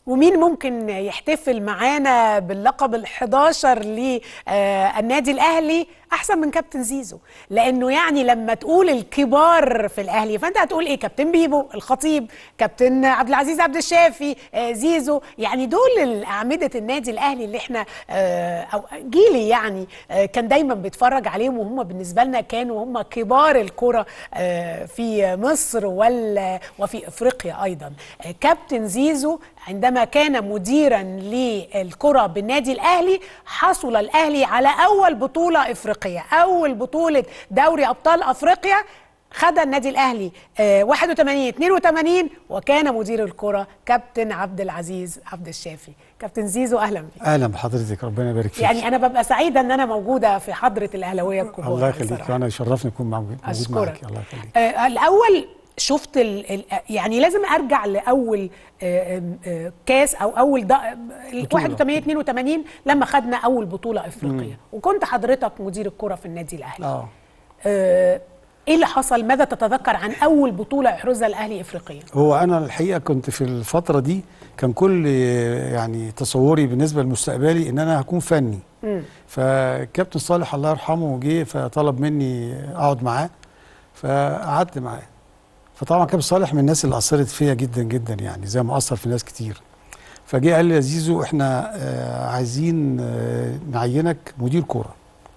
ومين ممكن يحتفل معانا باللقب ال11 للنادي الاهلي احسن من كابتن زيزو لانه يعني لما تقول الكبار في الاهلي فانت هتقول ايه كابتن بيبو الخطيب كابتن عبد العزيز عبد الشافي آه، زيزو يعني دول اعمده النادي الاهلي اللي احنا آه، او جيلي يعني آه، كان دايما بيتفرج عليهم وهم بالنسبه لنا كانوا هم كبار الكره آه، في مصر وال- وفي افريقيا ايضا آه، كابتن زيزو عندما كان مديرا للكره بالنادي الاهلي حصل الاهلي على اول بطوله افريقيه اول بطوله دوري ابطال افريقيا خد النادي الاهلي آه، 81 82 وكان مدير الكره كابتن عبد العزيز عبد الشافي كابتن زيزو اهلا بك اهلا بحضرتك ربنا يبارك فيك يعني انا ببقى سعيده ان انا موجوده في حضره الاهلاويه الكبار الله يخليك بصراحة. وانا يشرفني اكون موجود موجود اشكرك معاك الله يخليك آه الاول شفت ال ال يعني لازم ارجع لاول آه آه كاس او اول دا ال بطولة. 81 82 لما خدنا اول بطوله افريقيه وكنت حضرتك مدير الكره في النادي الاهلي اه آه ايه اللي حصل ماذا تتذكر عن اول بطوله احرزها الاهلي افريقيا هو انا الحقيقه كنت في الفتره دي كان كل يعني تصوري بالنسبه لمستقبلي ان انا هكون فني مم. فكابتن صالح الله يرحمه جه فطلب مني اقعد معاه فقعدت معاه فطبعا كابتن صالح من الناس اللي اثرت فيا جدا جدا يعني زي ما اثر في ناس كتير فجه قال لي يا زيزو احنا آه، عايزين آه، نعينك مدير كوره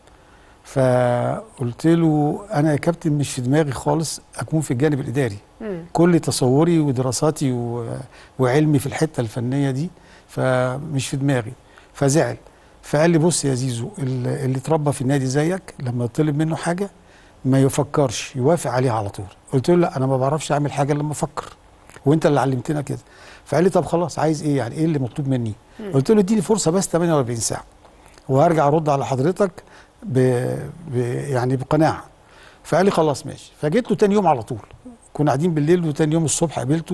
فقلت له انا يا كابتن مش في دماغي خالص اكون في الجانب الاداري مم. كل تصوري ودراساتي و... وعلمي في الحته الفنيه دي فمش في دماغي فزعل فقال لي بص يا زيزو ال- اللي اتربى في النادي زيك لما يطلب منه حاجه ما يفكرش يوافق عليها على طول قلت له لا انا ما بعرفش اعمل حاجه الا لما افكر وانت اللي علمتنا كده فقال لي طب خلاص عايز ايه يعني ايه اللي مطلوب مني قلت له اديني فرصه بس 48 ساعه وهرجع ارد على حضرتك ب... ب... يعني بقناعه فقال لي خلاص ماشي فجيت له تاني يوم على طول كنا قاعدين بالليل وتاني يوم الصبح قابلته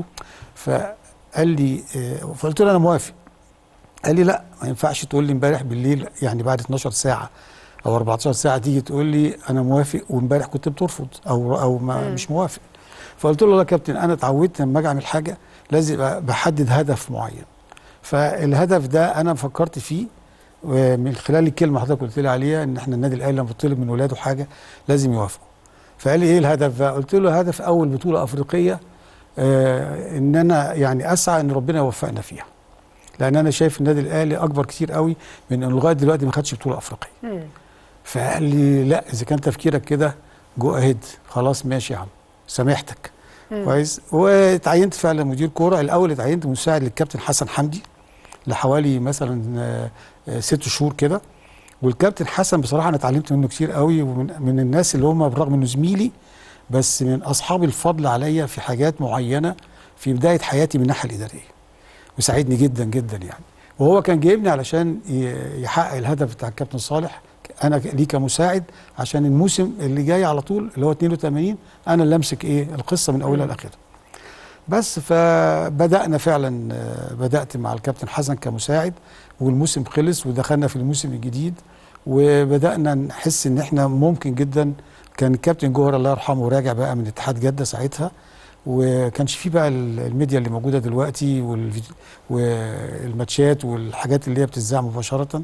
فقال لي آه، فقلت له انا موافق قال لي لا ما ينفعش تقول لي امبارح بالليل يعني بعد 12 ساعه او 14 ساعه تيجي تقول لي انا موافق وامبارح كنت بترفض او او ما مش موافق فقلت له لا يا كابتن انا اتعودت لما اجي اعمل حاجه لازم أبقى بحدد هدف معين فالهدف ده انا فكرت فيه ومن خلال الكلمه حضرتك قلت لي عليها ان احنا النادي الاهلي لما بيطلب من ولاده حاجه لازم يوافقوا فقال لي ايه الهدف بقى قلت له هدف اول بطوله افريقيه آه ان انا يعني اسعى ان ربنا يوفقنا فيها لان انا شايف النادي الاهلي اكبر كتير قوي من انه لغايه دلوقتي ما خدش بطوله افريقيه مم. فقال لي لا اذا كان تفكيرك كده جو اهيد خلاص ماشي يا عم سامحتك كويس واتعينت فعلا مدير كوره الاول اتعينت مساعد للكابتن حسن حمدي لحوالي مثلا آه، آه، ست شهور كده والكابتن حسن بصراحه انا اتعلمت منه كتير قوي ومن من الناس اللي هم بالرغم انه زميلي بس من اصحاب الفضل عليا في حاجات معينه في بدايه حياتي من الناحيه الاداريه وساعدني جدا جدا يعني وهو كان جايبني علشان ي- يحقق الهدف بتاع الكابتن صالح انا ك- ليه كمساعد عشان الموسم اللي جاي على طول اللي هو 82 انا اللي امسك ايه القصه من اولها لاخرها بس فبدانا فعلا آه، بدات مع الكابتن حسن كمساعد والموسم خلص ودخلنا في الموسم الجديد وبدانا نحس ان احنا ممكن جدا كان الكابتن جوهر الله يرحمه راجع بقى من اتحاد جده ساعتها وكانش فيه بقى ال- الميديا اللي موجوده دلوقتي والفيديو- والماتشات والحاجات اللي هي بتذاع مباشره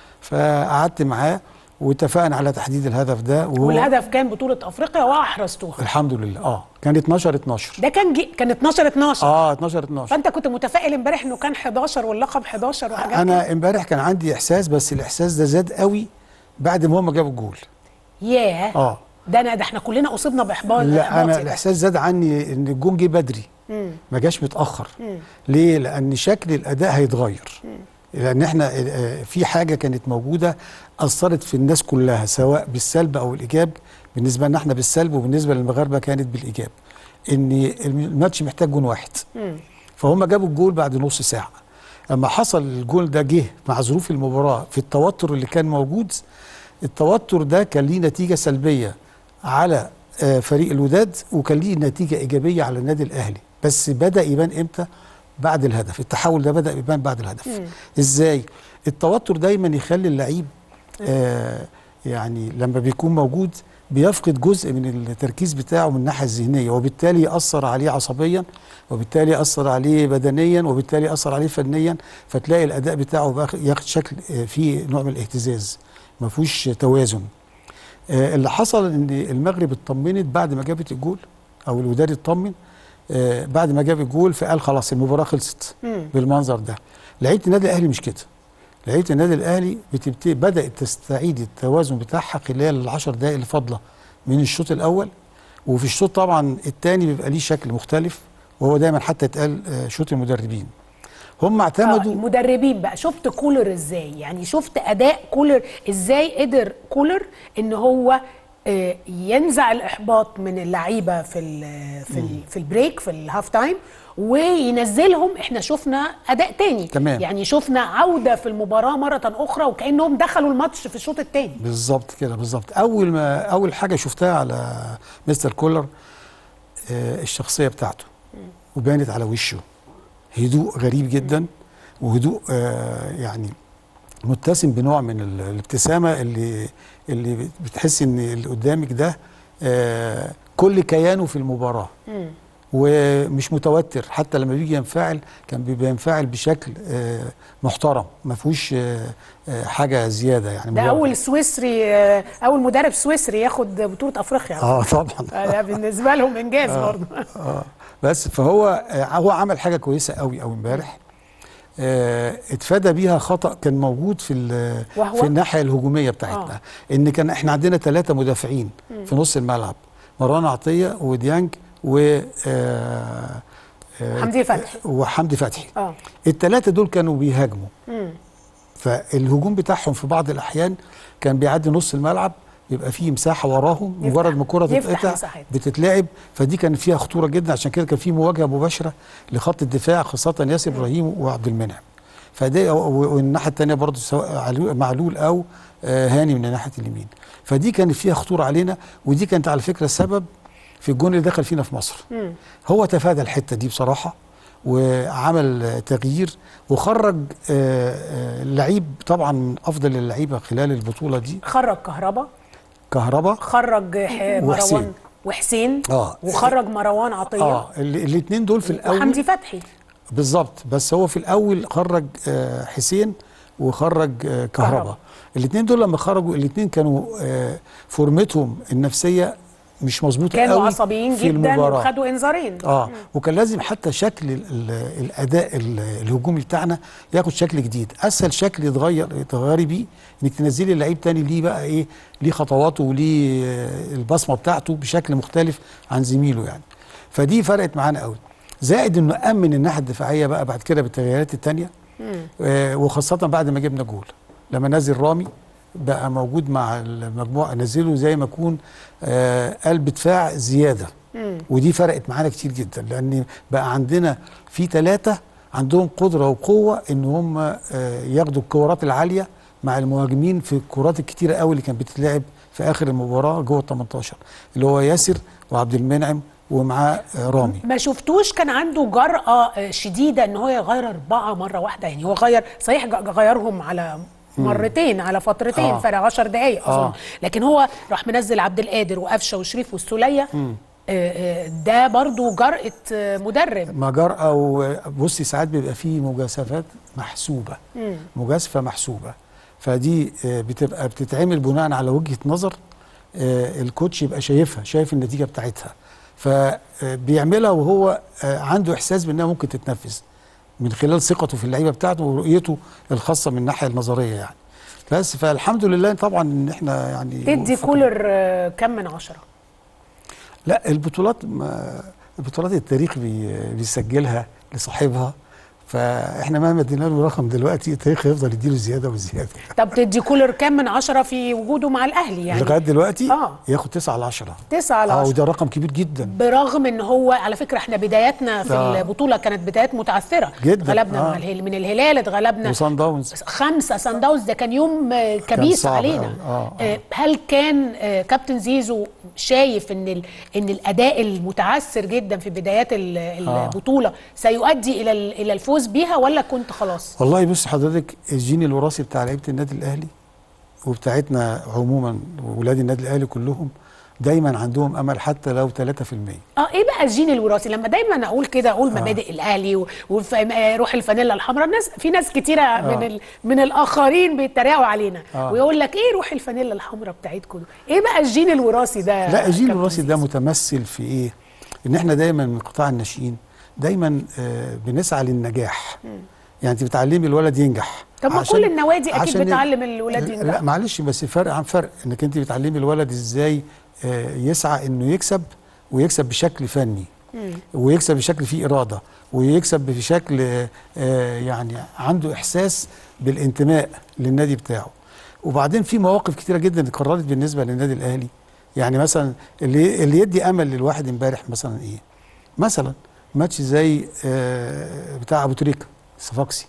فقعدت معاه واتفقنا على تحديد الهدف ده وهو والهدف كان بطوله افريقيا واحرزتوها الحمد لله اه كان 12 12 ده كان جي كان 12 12 اه 12 12 فانت كنت متفائل امبارح انه كان 11 واللقب 11 وحاجات كده. انا امبارح كان عندي احساس بس الاحساس ده زاد قوي بعد ما هم جابوا الجول ياه اه ده انا ده احنا كلنا اصبنا باحباط لا إحباط انا يعني. الاحساس زاد عني ان الجون جه بدري مم. ما جاش متاخر مم. ليه لان شكل الاداء هيتغير لان احنا آه، في حاجه كانت موجوده اثرت في الناس كلها سواء بالسلب او الايجاب بالنسبه لنا احنا بالسلب وبالنسبه للمغاربه كانت بالايجاب ان الماتش محتاج جون واحد مم. فهم جابوا الجول بعد نص ساعه اما حصل الجول ده جه مع ظروف المباراه في التوتر اللي كان موجود التوتر ده كان ليه نتيجه سلبيه على آه، فريق الوداد وكان ليه نتيجه ايجابيه على النادي الاهلي بس بدا يبان امتى بعد الهدف التحول ده بدا يبان بعد الهدف مم. ازاي التوتر دايما يخلي اللعيب آه يعني لما بيكون موجود بيفقد جزء من التركيز بتاعه من الناحيه الذهنيه وبالتالي ياثر عليه عصبيا وبالتالي ياثر عليه بدنيا وبالتالي ياثر عليه فنيا فتلاقي الاداء بتاعه باخ- ياخد شكل آه، فيه نوع من الاهتزاز ما فيهوش توازن آه، اللي حصل ان المغرب اطمنت بعد ما جابت الجول او الوداد اطمن آه، بعد ما جاب الجول فقال خلاص المباراه خلصت مم. بالمنظر ده لعيبه النادي الاهلي مش كده لعيبه النادي الاهلي بتبتدي بدات تستعيد التوازن بتاعها خلال العشر دقائق اللي فاضله من الشوط الاول وفي الشوط طبعا الثاني بيبقى ليه شكل مختلف وهو دايما حتى اتقال آه، شوط المدربين هم آه اعتمدوا المدربين بقى شفت كولر ازاي يعني شفت اداء كولر ازاي قدر كولر ان هو آه، ينزع الاحباط من اللعيبه في ال في ال في البريك في الهاف تايم وينزلهم احنا شفنا اداء تاني تمام. يعني شفنا عوده في المباراه مره اخرى وكانهم دخلوا الماتش في الشوط الثاني بالظبط كده بالظبط اول ما اول حاجه شفتها على مستر كولر آه، الشخصيه بتاعته وبانت على وشه هدوء غريب جدا وهدوء آه، يعني متسم بنوع من ال- الابتسامه اللي اللي بتحس ان اللي قدامك ده آه، كل كيانه في المباراه ومش متوتر حتى لما بيجي ينفعل كان بيبقى ينفعل بشكل آه، محترم ما فيهوش آه، آه، حاجه زياده يعني ده مجرد- اول سويسري آه، اول مدرب سويسري ياخد بطوله افريقيا اه طبعا آه، ده بالنسبه لهم انجاز برضه اه بس فهو آه، هو عمل حاجه كويسه قوي قوي امبارح آه اتفادى بيها خطا كان موجود في ال- وهو؟ في الناحيه الهجوميه بتاعتنا ان كان احنا عندنا ثلاثه مدافعين في نص الملعب مروان عطيه وديانج و آه آه، حمدي فتحي. وحمدي فتحي اه الثلاثه دول كانوا بيهاجموا مم. فالهجوم بتاعهم في بعض الاحيان كان بيعدي نص الملعب يبقى فيه مساحه وراهم يفتح- مجرد ما الكره يفتح تتقطع مساحات. بتتلعب فدي كان فيها خطوره جدا عشان كده كان في مواجهه مباشره لخط الدفاع خاصه ياسر ابراهيم وعبد المنعم فده و- والناحيه الثانيه برضه سواء علو- معلول او آه، هاني من ناحيه اليمين فدي كانت فيها خطوره علينا ودي كانت على فكره السبب في الجون اللي دخل فينا في مصر مم. هو تفادى الحته دي بصراحه وعمل آه، تغيير وخرج آه، آه، لعيب طبعا من افضل اللعيبه خلال البطوله دي خرج كهربا كهربا خرج ح- وحسين. مروان وحسين آه. وخرج مروان عطيه اه الاثنين دول في الاول وحمدي فتحي بالظبط بس هو في الاول خرج آه، حسين وخرج آه، كهربا. كهربا الاثنين دول لما خرجوا الاثنين كانوا آه، فورمتهم النفسيه مش مظبوطه كانوا قوي عصبيين في جدا المباراة. وخدوا انذارين اه وكان لازم حتى شكل ال ال الاداء ال- الهجومي بتاعنا ياخد شكل جديد اسهل شكل يتغير تغيري بيه انك تنزلي لعيب تاني ليه بقى ايه ليه خطواته وليه آه، البصمه بتاعته بشكل مختلف عن زميله يعني فدي فرقت معانا قوي زائد انه امن الناحيه الدفاعيه بقى بعد كده بالتغييرات التانيه آه وخاصه بعد ما جبنا جول لما نزل رامي بقى موجود مع المجموعه نزله زي ما يكون آه قلب دفاع زياده ودي فرقت معانا كتير جدا لان بقى عندنا في ثلاثه عندهم قدره وقوه ان هم آه، ياخدوا الكورات العاليه مع المهاجمين في الكورات الكتيره قوي اللي كانت بتتلعب في اخر المباراه جوه ال 18 اللي هو ياسر وعبد المنعم ومعاه آه، رامي ما شفتوش كان عنده جرأة آه، شديدة ان هو يغير أربعة مرة واحدة يعني هو غير صحيح ج- غيرهم على مرتين على فترتين آه. فرق 10 دقايق اظن آه. لكن هو راح منزل عبد القادر وقفشه وشريف والسوليه آه، آه، ده برضو جرأة آه، مدرب ما جرأة وبصي ساعات بيبقى فيه مجازفات محسوبة مجازفة محسوبة فدي آه، بتبقى بتتعمل بناء على وجهة نظر آه، الكوتش يبقى شايفها شايف النتيجة بتاعتها فبيعملها وهو آه، عنده إحساس بأنها ممكن تتنفذ من خلال ثقته في اللعيبة بتاعته ورؤيته الخاصة من الناحية النظرية يعني بس فالحمد لله طبعا ان احنا يعني تدي وفقنا. كولر آه، كم من عشرة لا البطولات ما البطولات التاريخ بي بيسجلها لصاحبها فاحنا مهما ادينا له رقم دلوقتي التاريخ هيفضل يديله زياده وزياده طب تدي كولر كم من عشرة في وجوده مع الأهلي يعني لغايه دلوقتي آه. ياخد 9 على 10 تسعة على اه عشرة وده رقم كبير جدا برغم ان هو على فكره احنا بداياتنا في آه. البطوله كانت بدايات متعثره جدا، غلبنا آه. مع الهلال من الهلال اتغلبنا وصن داونز خمسه سان داونز ده كان يوم آه، كبيس صعب علينا أوي. آه، آه. آه، هل كان آه، كابتن زيزو شايف ان ال- ان الاداء المتعثر جدا في بدايات ال- البطوله سيؤدي الى ال- الى الفوز بيها ولا كنت خلاص والله بص حضرتك الجين الوراثي بتاع لعيبه النادي الاهلي وبتاعتنا عموما وولاد النادي الاهلي كلهم دايما عندهم امل حتى لو 3% اه ايه بقى الجين الوراثي لما دايما اقول كده اقول مبادئ الاهلي و- وف- آه، روح الفانيلا الحمراء الناس في ناس كتيره من ال... من الاخرين بيتريقوا علينا آه. ويقول لك ايه روح الفانيلا الحمراء بتاعتكم ايه بقى الجين الوراثي ده لا الجيل كابتن الوراثي ده زيزو؟ متمثل في ايه ان احنا دايما من قطاع الناشئين دايما آه بنسعى للنجاح يعني انت بتعلمي الولد ينجح طب ما عشان- كل النوادي اكيد عشان- بتعلم الولاد لا ينجحوا معلش بس فرق عن فرق انك انت بتعلمي الولد ازاي آه يسعى انه يكسب ويكسب بشكل فني ويكسب بشكل فيه اراده ويكسب بشكل آه، آه، يعني عنده احساس بالانتماء للنادي بتاعه وبعدين في مواقف كتيره جدا اتكررت بالنسبه للنادي الاهلي يعني مثلا اللي اللي يدي امل للواحد امبارح مثلا ايه مثلا ماتش زي آه، بتاع ابو تريكه صفاقسي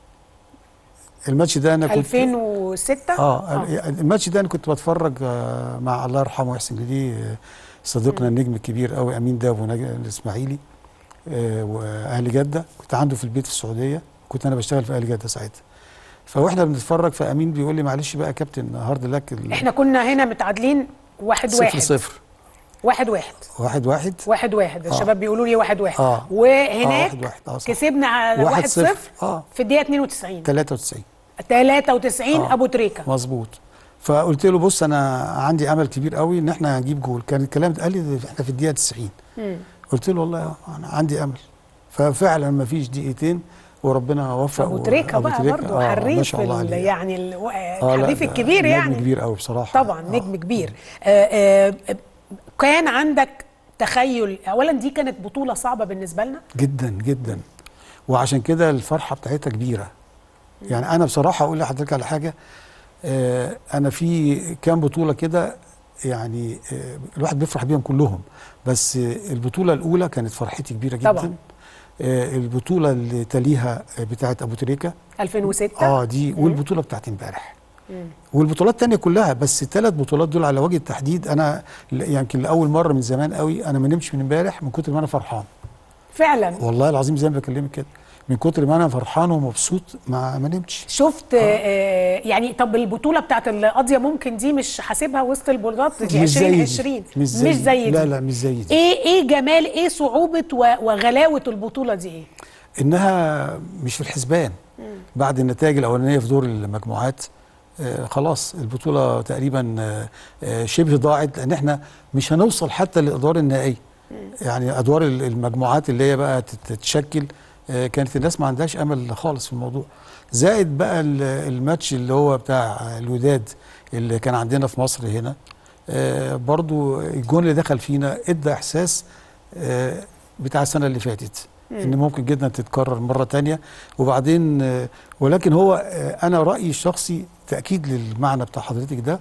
الماتش ده انا كنت 2006 اه الماتش ده انا كنت بتفرج آه، مع الله يرحمه ويحسن اليه آه، صديقنا النجم الكبير قوي امين داب ونج- الاسماعيلي آه، واهل جده كنت عنده في البيت في السعوديه كنت انا بشتغل في اهل جده ساعتها فواحنا بنتفرج فامين بيقول لي معلش بقى يا كابتن هارد لك ال- احنا كنا هنا متعادلين واحد صفر واحد صفر واحد واحد واحد واحد واحد واحد الشباب بيقولوا لي واحد واحد آه. وهناك آه، واحد واحد. آه، صح. كسبنا على واحد واحد صفر. صفر آه. في الدقيقة 92 93 93 آه. ابو تريكة مظبوط فقلت له بص انا عندي امل كبير قوي ان احنا هنجيب جول كان الكلام ده قال لي احنا في الدقيقه 90 قلت له والله انا عندي امل ففعلا ما فيش دقيقتين وربنا وفق ابو تريكة أبو بقى تريكة، برضه آه، ما حريف شاء الله ال- عليه. يعني ال- آه، لا، الحريف ده الكبير نجم يعني كبير قوي بصراحه طبعا آه. نجم كبير آه آه كان عندك تخيل اولا دي كانت بطولة صعبة بالنسبة لنا جدا جدا وعشان كده الفرحه بتاعتها كبيره يعني انا بصراحه اقول لحضرتك على حاجه آه انا في كام بطوله كده يعني آه الواحد بيفرح بيهم كلهم بس آه البطوله الاولى كانت فرحتي كبيره جدا طبعاً. آه البطوله اللي تليها آه بتاعت ابو تريكه 2006 اه دي والبطوله بتاعت امبارح والبطولات التانية كلها بس الثلاث بطولات دول على وجه التحديد انا ل- يمكن لاول مره من زمان قوي انا ما نمتش من امبارح من كتر ما انا فرحان فعلا والله العظيم زي ما بكلمك كده من كتر ما انا فرحان ومبسوط ما ما نمتش شفت آه يعني طب البطولة بتاعت القاضية ممكن دي مش حاسبها وسط البطولات دي مش زي 2020 دي مش زي, مش زي دي لا لا مش زي دي ايه ايه جمال ايه صعوبة و- وغلاوة البطولة دي ايه؟ انها مش في الحسبان بعد النتائج الاولانيه في دور المجموعات آه خلاص البطوله تقريبا آه آه شبه ضاعت لان احنا مش هنوصل حتى للادوار النهائيه يعني ادوار ال- المجموعات اللي هي بقى تت- تتشكل آه كانت الناس ما عندهاش امل خالص في الموضوع زائد بقى ال- الماتش اللي هو بتاع الوداد اللي كان عندنا في مصر هنا آه برضو الجون اللي دخل فينا ادى احساس آه بتاع السنه اللي فاتت ان ممكن جدا تتكرر مره تانية وبعدين آه، ولكن هو آه، انا رايي الشخصي تاكيد للمعنى بتاع حضرتك ده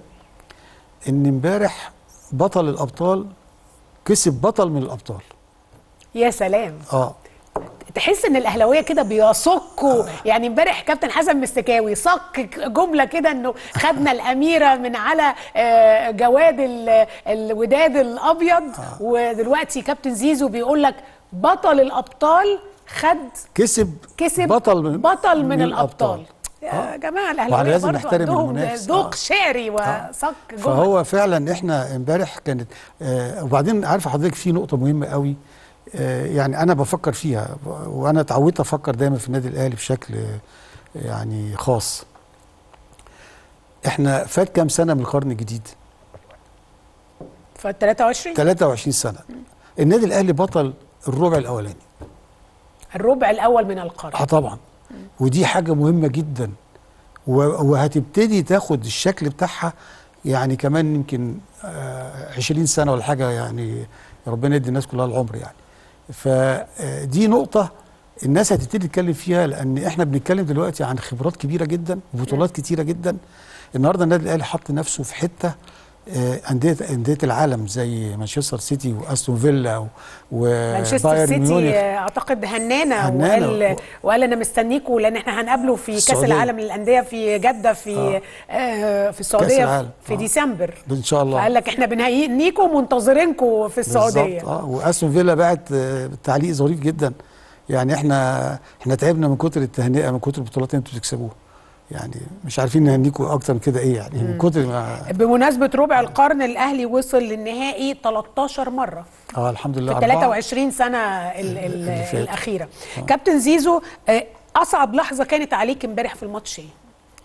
ان امبارح بطل الابطال كسب بطل من الابطال يا سلام اه تحس ان الاهلاويه كده بيصكوا يعني امبارح كابتن حسن مستكاوي صك جمله كده انه خدنا الاميره من على آه، جواد ال- الوداد الابيض ودلوقتي كابتن زيزو بيقول لك بطل الابطال خد كسب كسب بطل من بطل من, الابطال يا جماعه وعلى الاهلاويه لازم برضه نحترم عندهم المنافس. ذوق آه. شعري وصك جمل فهو فعلا احنا امبارح كانت آه وبعدين عارفه حضرتك في نقطه مهمه قوي آه يعني انا بفكر فيها وانا اتعودت افكر دايما في النادي الاهلي بشكل آه يعني خاص احنا فات كام سنه من القرن الجديد ف 23 23 سنه النادي الاهلي بطل الربع الاولاني الربع الاول من القرن اه طبعا ودي حاجه مهمه جدا و- وهتبتدي تاخد الشكل بتاعها يعني كمان يمكن آه 20 سنه ولا حاجه يعني ربنا يدي الناس كلها العمر يعني فدي نقطه الناس هتبتدي تتكلم فيها لان احنا بنتكلم دلوقتي عن خبرات كبيره جدا وبطولات كتيره جدا النهارده النادي الاهلي حط نفسه في حته آه، انديه انديه العالم زي مانشستر سيتي واستون فيلا و- مانشستر وبايرن سيتي ميونخ آه، اعتقد هنانا هنانا وقال و- وقال انا مستنيكوا لان احنا هنقابله في كاس السعودية. العالم للانديه في جده في آه في السعوديه العالم. في آه. ديسمبر ان شاء الله فقال لك احنا بنهيئنيكم ومنتظرينكم في السعوديه بالظبط اه واستون فيلا بعت آه، تعليق ظريف جدا يعني احنا احنا تعبنا من كتر التهنئه من كتر البطولات اللي انتوا بتكسبوها يعني مش عارفين نهنيكوا اكتر من كده ايه يعني من كتر ما بمناسبه ربع القرن الاهلي وصل للنهائي 13 مره اه الحمد لله في أربعة. 23 سنه ال ال اللي فاتوا. الاخيره كابتن زيزو آه، اصعب لحظه كانت عليك امبارح في الماتش ايه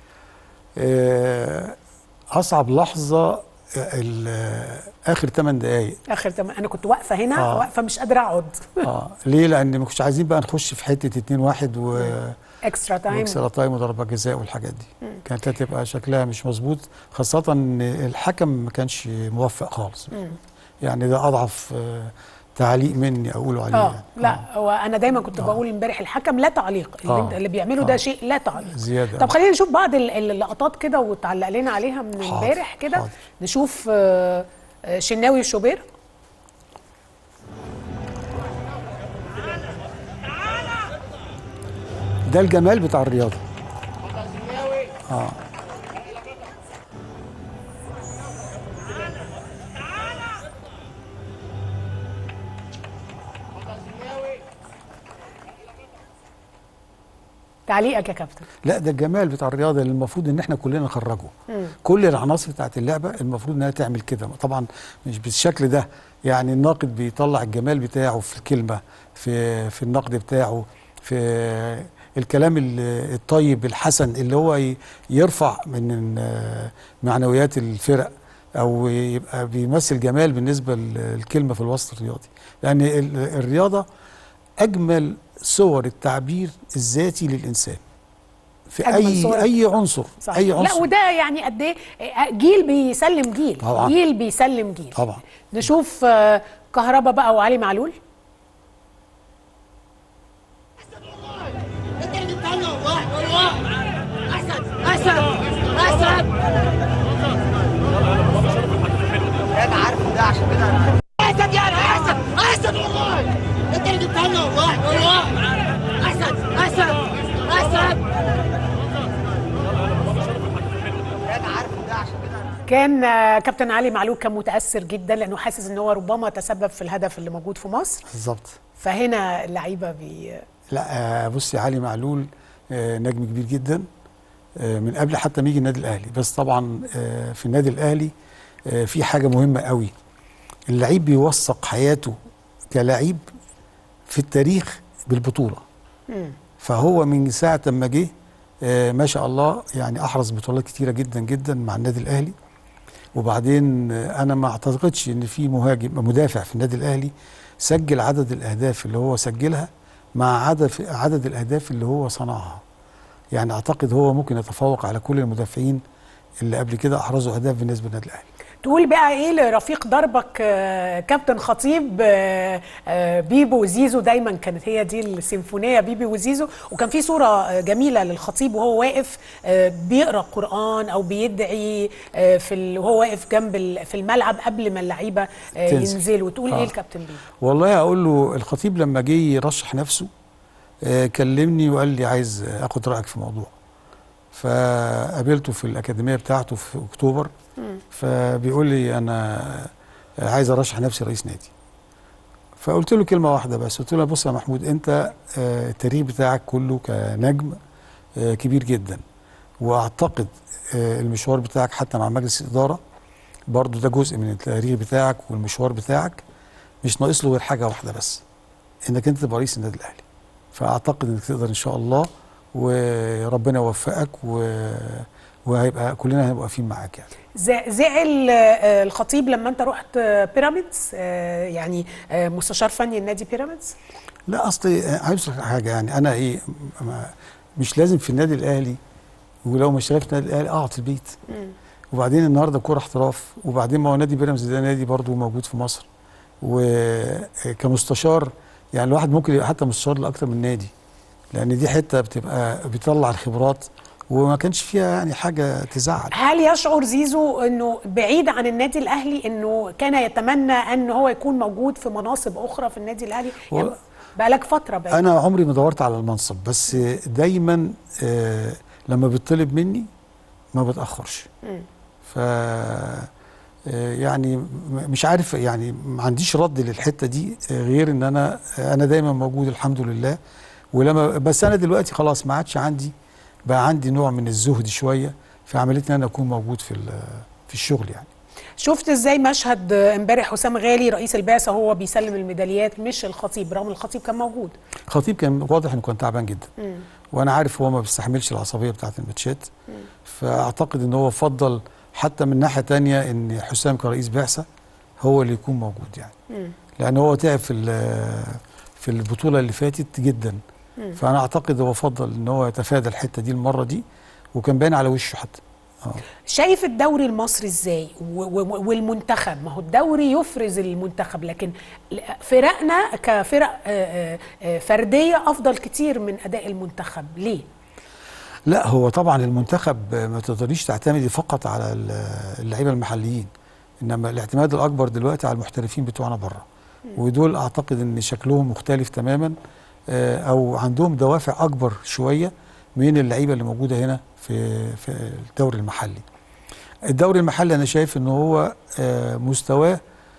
آه، اصعب لحظه آه، ال- آه، اخر 8 دقائق اخر تم... انا كنت واقفه هنا آه. واقفه مش قادره اقعد اه ليه لان ما كنتش عايزين بقى نخش في حته 2 1 و اكسترا تايم واكسترا تايم وضربات جزاء والحاجات دي كانت هتبقى شكلها مش مظبوط خاصه ان الحكم ما كانش موفق خالص يعني ده اضعف آه، تعليق مني اقوله عليه اه يعني. لا هو انا دايما كنت بقول امبارح الحكم لا تعليق اللي, آه. انت اللي بيعمله ده آه. شيء لا تعليق زيادة. طب خلينا نشوف بعض ال- اللقطات كده وتعلق لنا عليها من حاضر، امبارح كده حاضر. نشوف آه، آه، شناوي وشوبير ده الجمال بتاع الرياضه اه تعليقك يا كابتن لا ده الجمال بتاع الرياضه اللي المفروض ان احنا كلنا نخرجه كل العناصر بتاعت اللعبه المفروض انها تعمل كده طبعا مش بالشكل ده يعني الناقد بيطلع الجمال بتاعه في الكلمه في في النقد بتاعه في الكلام ال- الطيب الحسن اللي هو ي- يرفع من آه، معنويات الفرق او يبقى بيمثل جمال بالنسبه للكلمه في الوسط الرياضي لان ال- الرياضه اجمل صور التعبير الذاتي للانسان في أجمل اي صور اي عنصر صح اي لا عنصر وده يعني قد ايه آه، جيل بيسلم جيل طبعاً. جيل بيسلم جيل طبعا نشوف آه، كهربا بقى وعلي معلول انت اللي جبتها والله والله احسن احسن احسن انا عارف ده عشان كده احسن يعني احسن احسن والله انت اللي جبتها لنا والله والله احسن احسن احسن انا عارف ده عشان كده كان آه، كابتن علي معلول كان متاثر جدا لانه حاسس ان هو ربما تسبب في الهدف اللي موجود في مصر بالظبط فهنا اللعيبه بي لا آه، بصي علي معلول آه، نجم كبير جدا آه، من قبل حتى ما يجي النادي الاهلي بس طبعا آه، في النادي الاهلي آه، في حاجه مهمه قوي اللعيب بيوثق حياته كلاعب في التاريخ بالبطوله فهو من ساعه ما جه آه، ما شاء الله يعني احرز بطولات كتيره جدا جدا مع النادي الاهلي وبعدين آه، انا ما اعتقدش ان في مهاجم مدافع في النادي الاهلي سجل عدد الاهداف اللي هو سجلها مع عدد عدد الاهداف اللي هو صنعها يعني اعتقد هو ممكن يتفوق على كل المدافعين اللي قبل كده احرزوا اهداف بالنسبه للنادي الاهلي تقول بقى ايه لرفيق دربك آه، كابتن خطيب آه، آه، بيبو وزيزو دايما كانت هي دي السيمفونيه بيبي وزيزو وكان في صوره آه، جميله للخطيب وهو واقف آه، بيقرا قران او بيدعي آه، في ال- وهو واقف جنب ال- في الملعب قبل ما اللعيبه آه، تنزل. ينزلوا تقول ايه آه. الكابتن بيبو والله اقول له الخطيب لما جه يرشح نفسه آه، كلمني وقال لي عايز اخد رايك في موضوع فقابلته في الاكاديميه بتاعته في اكتوبر فبيقول لي انا عايز ارشح نفسي رئيس نادي فقلت له كلمه واحده بس قلت له بص يا محمود انت آه، التاريخ بتاعك كله كنجم آه، كبير جدا واعتقد آه، المشوار بتاعك حتى مع مجلس الاداره برضو ده جزء من التاريخ بتاعك والمشوار بتاعك مش ناقص له غير حاجه واحده بس انك انت تبقى رئيس النادي الاهلي فاعتقد انك تقدر ان شاء الله وربنا يوفقك و... وهيبقى كلنا هنبقى واقفين معاك يعني ز- زعل آه، الخطيب لما انت رحت آه، بيراميدز آه، يعني آه، مستشار فني النادي بيراميدز لا اصلي عايز أقول لك حاجه يعني انا ايه ما- مش لازم في النادي الاهلي ولو ما اشتغلت في النادي الاهلي اقعد في البيت وبعدين النهارده كوره احتراف وبعدين ما هو نادي بيراميدز ده نادي برضه موجود في مصر وكمستشار يعني الواحد ممكن يبقى حتى مستشار لاكتر من نادي لان دي حته بتبقى بيطلع الخبرات وما كانش فيها يعني حاجه تزعل هل يشعر زيزو انه بعيد عن النادي الاهلي انه كان يتمنى ان هو يكون موجود في مناصب اخرى في النادي الاهلي هو- يعني بقالك فتره بقى انا عمري ما دورت على المنصب بس دايما آه، لما بيطلب مني ما بتاخرش ف آه، يعني م- مش عارف يعني ما عنديش رد للحته دي آه، غير ان انا انا دايما موجود الحمد لله ولما بس انا دلوقتي خلاص ما عادش عندي بقى عندي نوع من الزهد شويه في عمليه ان انا اكون موجود في ال- في الشغل يعني شفت ازاي مشهد امبارح حسام غالي رئيس البعثه هو بيسلم الميداليات مش الخطيب رغم الخطيب كان موجود خطيب كان واضح انه كان تعبان جدا وانا عارف هو ما بيستحملش العصبيه بتاعه الماتشات فاعتقد ان هو فضل حتى من ناحيه تانية ان حسام كرئيس بعثه هو اللي يكون موجود يعني لان هو تعب في ال- في البطوله اللي فاتت جدا فانا اعتقد هو فضل ان هو يتفادى الحته دي المره دي وكان باين على وشه حتى اه شايف الدوري المصري ازاي و- و- والمنتخب ما هو الدوري يفرز المنتخب لكن ل- فرقنا كفرق آه، آه، آه، فرديه افضل كتير من اداء المنتخب ليه لا هو طبعا المنتخب ما تقدريش تعتمدي فقط على ال- اللعيبه المحليين انما الاعتماد الاكبر دلوقتي على المحترفين بتوعنا بره ودول اعتقد ان شكلهم مختلف تماما آه، او عندهم دوافع اكبر شويه من اللعيبه اللي موجوده هنا في في الدوري المحلي الدوري المحلي انا شايف ان هو آه، مستواه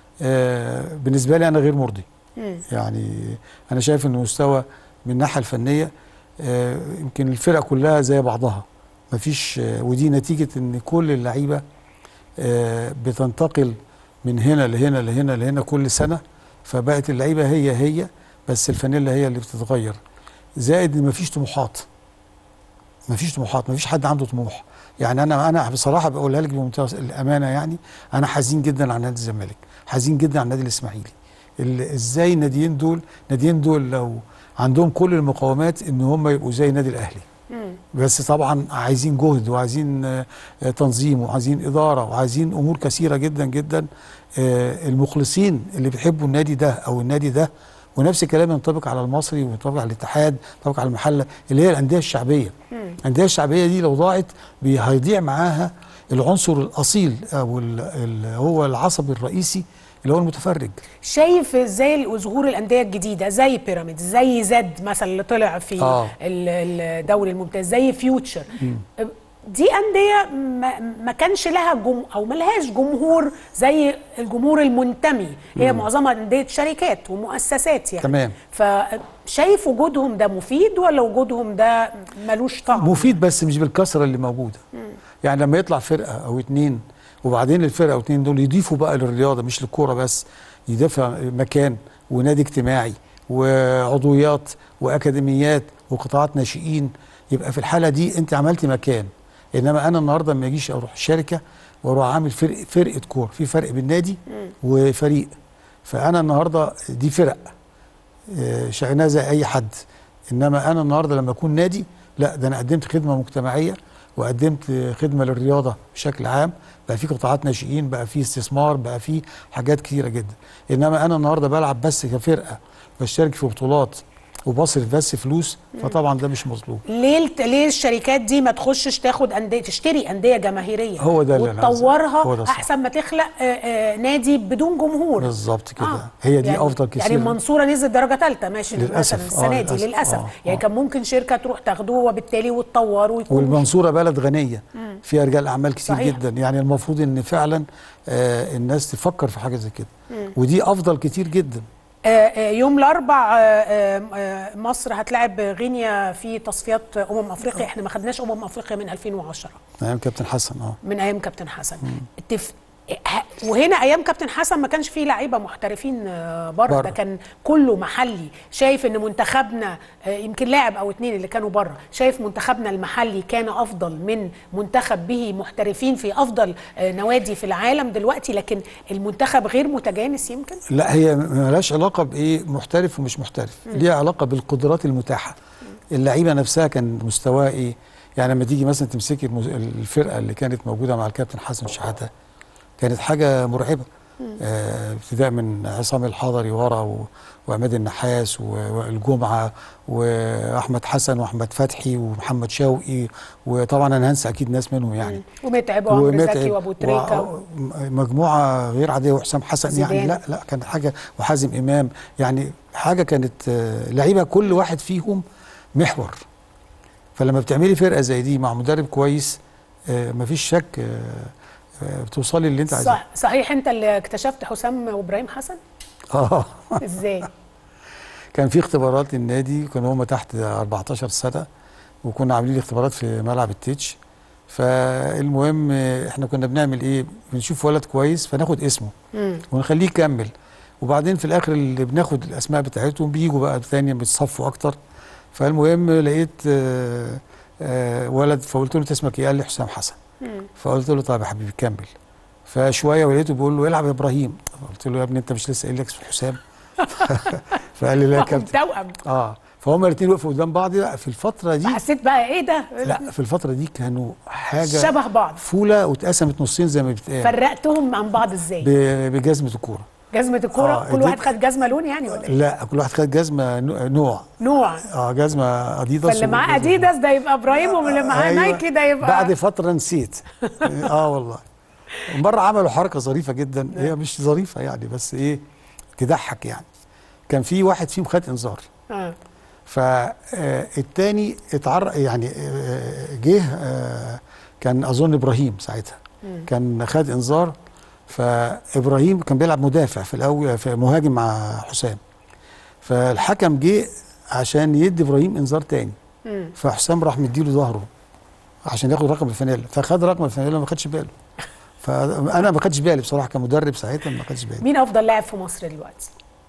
آه، بالنسبه لي انا غير مرضي يعني انا شايف ان مستوى من الناحيه الفنيه آه، يمكن الفرق كلها زي بعضها مفيش آه، ودي نتيجه ان كل اللعيبه آه، بتنتقل من هنا لهنا لهنا لهنا كل سنه فبقت اللعيبه هي هي بس الفانيلا هي اللي بتتغير زائد ان مفيش طموحات مفيش طموحات مفيش حد عنده طموح يعني انا انا بصراحه بقولها لك بمنتهى الامانه يعني انا حزين جدا على نادي الزمالك حزين جدا على النادي الاسماعيلي ال- ازاي الناديين دول الناديين دول لو عندهم كل المقومات ان هم يبقوا زي النادي الاهلي بس طبعا عايزين جهد وعايزين آه، آه، تنظيم وعايزين اداره وعايزين امور كثيره جدا جدا آه، المخلصين اللي بيحبوا النادي ده او النادي ده ونفس الكلام ينطبق على المصري وينطبق على الاتحاد ينطبق على المحله اللي هي الانديه الشعبيه الانديه الشعبيه دي لو ضاعت بي- هيضيع معاها العنصر الاصيل او ال- ال- هو العصب الرئيسي اللي هو المتفرج شايف ازاي ظهور الانديه الجديده زي بيراميدز زي زد مثلا اللي طلع في آه. ال- الدوري الممتاز زي فيوتشر دي انديه ما, ما كانش لها جم او ما لهاش جمهور زي الجمهور المنتمي هي معظمها انديه شركات ومؤسسات يعني تمام. فشايف وجودهم ده مفيد ولا وجودهم ده ملوش طعم مفيد بس مش بالكثره اللي موجوده يعني لما يطلع فرقه او اتنين وبعدين الفرقه او اتنين دول يضيفوا بقى للرياضه مش للكوره بس يضيفوا مكان ونادي اجتماعي وعضويات واكاديميات وقطاعات ناشئين يبقى في الحاله دي انت عملتي مكان انما انا النهارده ما اجيش اروح شركه واروح عامل فرق فرقه كوره في فرق بين نادي وفريق فانا النهارده دي فرق آه، شأنها زي اي حد انما انا النهارده لما اكون نادي لا ده انا قدمت خدمه مجتمعيه وقدمت خدمه للرياضه بشكل عام بقى في قطاعات ناشئين بقى في استثمار بقى في حاجات كتيره جدا انما انا النهارده بلعب بس كفرقه بشترك في بطولات وبصرف بس فلوس فطبعا ده مش مظلوم ليه الت- ليه الشركات دي ما تخشش تاخد انديه تشتري انديه جماهيريه هو ده اللي أنا عايزه. وتطورها هو ده صح. احسن ما تخلق آه، آه، نادي بدون جمهور بالظبط كده آه. هي دي يعني افضل كتير يعني المنصوره نزل درجه ثالثه ماشي للأسف. مثلا السنه آه، دي للأسف. للاسف آه، يعني آه. كان ممكن شركه تروح تاخدوه وبالتالي وتطوره ويكون والمنصوره بلد غنيه فيها رجال اعمال كتير صحيح. جدا يعني المفروض ان فعلا آه الناس تفكر في حاجه زي كده ودي افضل كتير جدا آه، آه، يوم الاربع آه، آه، آه، مصر هتلاعب غينيا في تصفيات امم افريقيا احنا ما خدناش امم افريقيا من 2010 ايام كابتن حسن اه من ايام كابتن حسن تف... ه- وهنا ايام كابتن حسن ما كانش فيه لعيبه محترفين آه، بره بره. ده كان كله محلي شايف ان منتخبنا آه، يمكن لاعب او اتنين اللي كانوا بره شايف منتخبنا المحلي كان افضل من منتخب به محترفين في افضل آه، نوادي في العالم دلوقتي لكن المنتخب غير متجانس يمكن لا هي ملهاش علاقه بايه محترف ومش محترف ليها علاقه بالقدرات المتاحه اللعيبه نفسها كان مستواها ايه يعني لما تيجي مثلا تمسكي المز- الفرقه اللي كانت موجوده مع الكابتن حسن شحاته كانت حاجه مرعبه آه، ابتداء من عصام الحضري ورا و- وعماد النحاس و- والجمعه واحمد حسن واحمد فتحي ومحمد شوقي وطبعا انا هنسى اكيد ناس منهم يعني ومتعب وعمرو زكي وابو تريكه و... مجموعه غير عاديه وحسام حسن يعني زيدان. لا لا كانت حاجه وحازم امام يعني حاجه كانت آه، لعيبه كل واحد فيهم محور فلما بتعملي فرقه زي دي مع مدرب كويس آه، مفيش شك آه، آه، بتوصلي اللي انت عايزاه صح صحيح انت اللي اكتشفت حسام وابراهيم حسن اه ازاي كان في اختبارات للنادي كانوا هم تحت 14 سنه وكنا عاملين اختبارات في ملعب التتش فالمهم آه، احنا كنا بنعمل ايه بنشوف ولد كويس فناخد اسمه مم. ونخليه يكمل وبعدين في الاخر اللي بناخد الاسماء بتاعتهم بيجوا بقى تاني بيتصفوا اكتر فالمهم لقيت آه، آه، ولد فقلت له "أنت اسمك ايه قال لي حسام حسن مم. فقلت له طيب يا حبيبي كمل فشويه ولقيته بيقول له العب يا ابراهيم قلت له يا ابني انت مش لسه قايل لك اسمه حسام فقال لي لا يا كابتن توأم اه فهم الاثنين وقفوا قدام بعض لا في الفتره دي حسيت بقى ايه ده لا في الفتره دي كانوا حاجه شبه بعض فوله واتقسمت نصين زي ما بيتقال فرقتهم عن بعض ازاي ب- بجزمه الكوره جزمة الكورة آه، كل دي- واحد خد جزمة لون يعني ولا ايه لا كل واحد خد جزمه نوع- نوع نوع اه جزمه اديداس فاللي معاه وجزمة- اديداس ده يبقى ابراهيم واللي معاه أيوة. نايكي ده يبقى بعد فتره نسيت اه والله مره عملوا حركه ظريفه جدا هي مش ظريفه يعني بس ايه تضحك يعني كان في واحد فيهم خد انذار آه. فالتاني اتعر يعني آه، جه آه، كان اظن ابراهيم ساعتها كان خد انذار فابراهيم كان بيلعب مدافع في الاول في مهاجم مع حسام فالحكم جه عشان يدي ابراهيم انذار تاني مم. فحسام راح مديله ظهره عشان ياخد رقم الفانيلا فخد رقم الفانيلا ما خدش باله فانا ما خدش بالي بصراحه كمدرب ساعتها ما خدش بالي مين افضل لاعب في مصر دلوقتي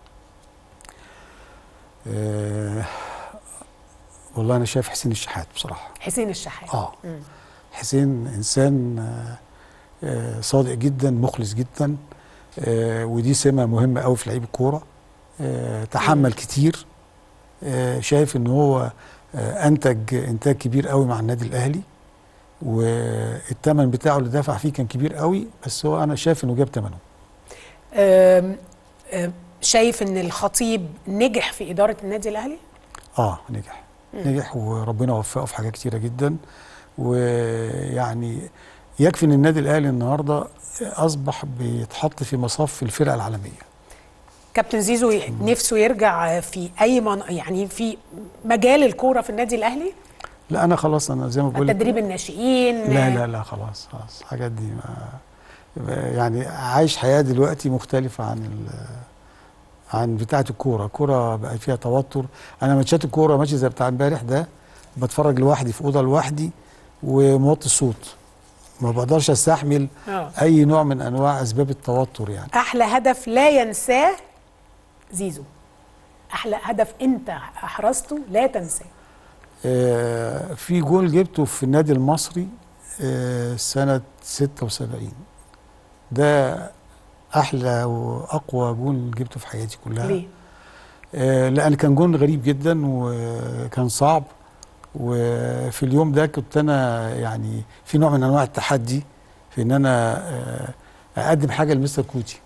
أه والله انا شايف حسين الشحات بصراحه حسين الشحات اه مم. حسين انسان آه، آه، صادق جدا مخلص جدا آه، ودي سمه مهمه قوي في لعيب الكوره آه، تحمل كتير آه، شايف ان هو آه، انتج انتاج كبير قوي مع النادي الاهلي والثمن بتاعه اللي دفع فيه كان كبير قوي بس هو انا شايف انه جاب ثمنه آم، آم، شايف ان الخطيب نجح في اداره النادي الاهلي اه نجح نجح وربنا وفقه في حاجات كتيره جدا ويعني يكفي ان النادي الاهلي النهارده اصبح بيتحط في مصاف الفرقه العالميه كابتن زيزو ي- نفسه يرجع في اي من يعني في مجال الكوره في النادي الاهلي لا انا خلاص انا زي ما بقول لك- تدريب الناشئين لا لا لا خلاص خلاص الحاجات دي ما يعني عايش حياه دلوقتي مختلفه عن ال عن بتاعه الكوره الكوره بقى فيها توتر انا ماتشات الكوره ماشي زي بتاع امبارح ده بتفرج لوحدي في اوضه لوحدي وموطي الصوت ما بقدرش استحمل آه. اي نوع من انواع اسباب التوتر يعني احلى هدف لا ينساه زيزو احلى هدف انت احرزته لا تنساه آه في جول جبته في النادي المصري آه سنة 76 ده أحلى وأقوى جول جبته في حياتي كلها ليه آه لأن كان جول غريب جدا وكان صعب وفي اليوم ده كنت أنا يعني في نوع من أنواع التحدي في إن أنا آه أقدم حاجة لمستر كوتي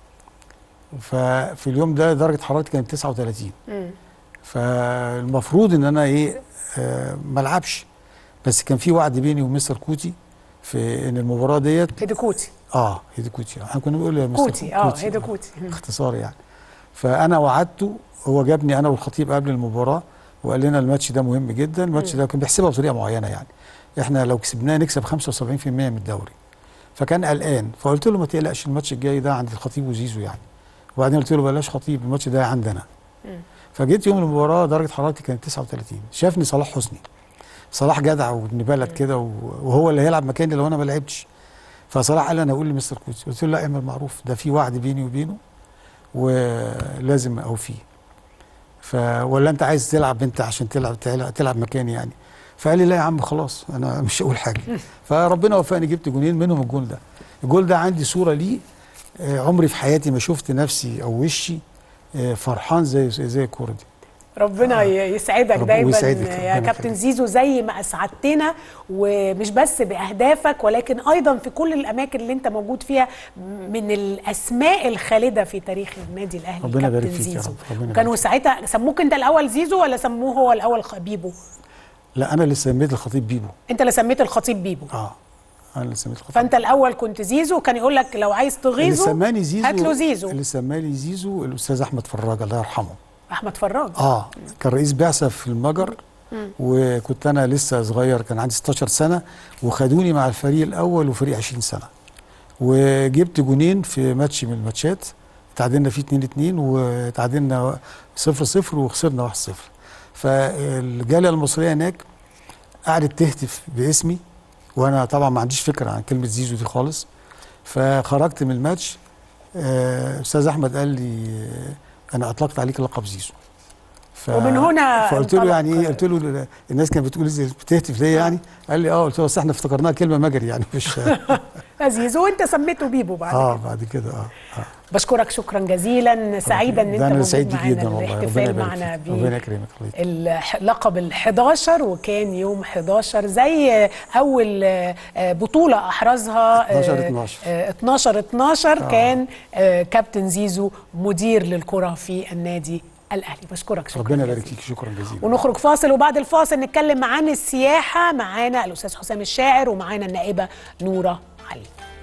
ففي اليوم ده درجة حرارتي كانت 39 مم. فالمفروض ان انا ايه آه ما العبش بس كان في وعد بيني ومستر كوتي في ان المباراه ديت هيدوكوتي اه هيدي كوتي احنا كنا بنقول يا مستر كوتي اه هيدوكوتي مم. اختصار يعني فانا وعدته هو جابني انا والخطيب قبل المباراه وقال لنا الماتش ده مهم جدا الماتش ده كان بيحسبها بطريقه معينه يعني احنا لو كسبناه نكسب 75% من الدوري فكان قلقان فقلت له ما تقلقش الماتش الجاي ده عند الخطيب وزيزو يعني وبعدين قلت له بلاش خطيب الماتش ده عندنا مم. فجيت يوم المباراه درجه حرارتي كانت 39 شافني صلاح حسني صلاح جدع وابن بلد كده و- وهو اللي هيلعب مكاني لو انا ما لعبتش فصلاح قال انا اقول لمستر كوتي قلت له لا اعمل معروف ده في وعد بيني وبينه ولازم اوفيه ف ولا انت عايز تلعب انت عشان تلعب تلعب, تلعب مكاني يعني فقال لي لا يا عم خلاص انا مش هقول حاجه فربنا وفقني جبت جونين منهم الجول ده الجول ده عندي صوره ليه آه، عمري في حياتي ما شفت نفسي او وشي آه، فرحان زي زي الكوره دي ربنا ي- يسعدك رب- دايما ويسعدك، يا ربنا كابتن يخليك. زيزو زي ما اسعدتنا ومش بس باهدافك ولكن ايضا في كل الاماكن اللي انت موجود فيها من الاسماء الخالده في تاريخ النادي الاهلي ربنا كابتن يبارك فيك يا زيزو رب، ربنا كانوا يبارك ساعتها سموك انت الاول زيزو ولا سموه هو الاول خ- بيبو لا انا اللي سميت الخطيب بيبو انت اللي سميت الخطيب بيبو اه انا اللي سميت الخطيب فانت الاول كنت زيزو كان يقول لك لو عايز اللي تغيظه سماني زيزو هات له زيزو اللي سماني زيزو الاستاذ احمد فراج الله يرحمه احمد فراج اه كان رئيس بعثه في المجر وكنت انا لسه صغير كان عندي 16 سنه وخدوني مع الفريق الاول وفريق 20 سنه وجبت جونين في ماتش من الماتشات تعادلنا فيه 2 2 وتعادلنا 0 0 وخسرنا 1 0 فالجاليه المصريه هناك قعدت تهتف باسمي وانا طبعا ما عنديش فكره عن كلمه زيزو دي خالص فخرجت من الماتش آه، استاذ احمد قال لي آه، انا اطلقت عليك لقب زيزو ف... ومن هنا فقلت له انطلق- يعني ايه قلت له ال- الناس كانت بتقول إزاي بتهتف ليه يعني قال لي اه قلت له بس احنا افتكرناها كلمه مجري يعني مش لذيذ وانت سميته بيبو بعد اه كده بعد كده اه, آه. بشكرك شكرا جزيلا سعيده ان ده انت انا موجود سعيد بيك معانا جدا والله ربنا الاحتفال يبارك معنا فيك ربنا يكرمك الله يكرمك. اللقب ال 11 وكان يوم 11 زي اول آه، آه، بطوله احرزها آه، 12 12. آه، 12 12 كان آه، كابتن زيزو مدير للكره في النادي الاهلي بشكرك شكرا ربنا جزيلا. يبارك فيك شكرا جزيلا ونخرج فاصل وبعد الفاصل نتكلم عن السياحه معانا الاستاذ حسام الشاعر ومعانا النائبه نوره علي